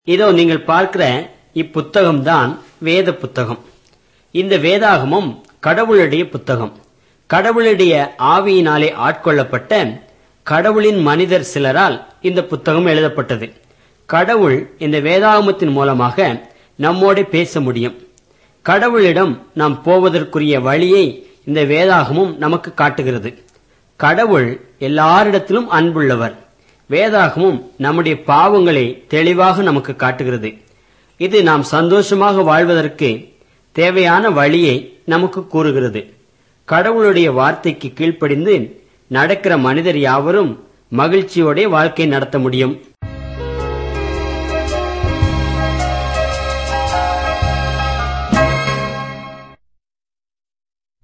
இதோ நீங்கள் பார்க்கிற இப்புத்தகம்தான் வேத புத்தகம் இந்த வேதாகமம் கடவுளுடைய புத்தகம் கடவுளுடைய ஆவியினாலே ஆட்கொள்ளப்பட்ட கடவுளின் மனிதர் சிலரால் இந்த புத்தகம் எழுதப்பட்டது கடவுள் இந்த வேதாகமத்தின் மூலமாக நம்மோட பேச முடியும் கடவுளிடம் நாம் போவதற்குரிய வழியை இந்த வேதாகமும் நமக்கு காட்டுகிறது கடவுள் எல்லாரிடத்திலும் அன்புள்ளவர் வேதாகமும் நம்முடைய பாவங்களை தெளிவாக நமக்கு காட்டுகிறது இது நாம் சந்தோஷமாக வாழ்வதற்கு தேவையான வழியை நமக்கு கூறுகிறது கடவுளுடைய வார்த்தைக்கு கீழ்ப்படிந்து நடக்கிற மனிதர் யாவரும் மகிழ்ச்சியோட வாழ்க்கை நடத்த முடியும்